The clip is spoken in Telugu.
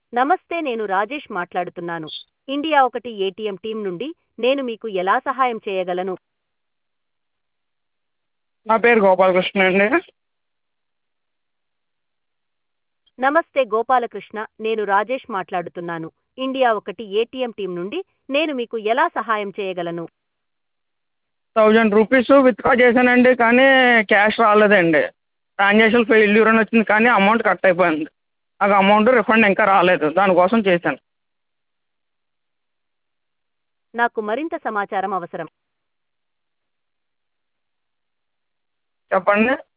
నమస్తే నేను రాజేష్ మాట్లాడుతున్నాను ఇండియా ఒకటి ఏటీఎం టీం నుండి నేను మీకు ఎలా సహాయం చేయగలను నా పేరు గోపాలకృష్ణ అండి నమస్తే గోపాలకృష్ణ నేను రాజేష్ మాట్లాడుతున్నాను ఇండియా ఒకటి ఏటీఎం టీం నుండి నేను మీకు ఎలా సహాయం చేయగలను థౌజండ్ రూపీస్ విత్డ్రా చేశానండి కానీ క్యాష్ రాలేదండి ట్రాన్సాక్షన్ ఫెయిల్యూర్ అని వచ్చింది కానీ అమౌంట్ కట్ అయిపోయింది నాకు అమౌంట్ రిఫండ్ ఇంకా రాలేదు దానికోసం చేశాను నాకు మరింత సమాచారం అవసరం చెప్పండి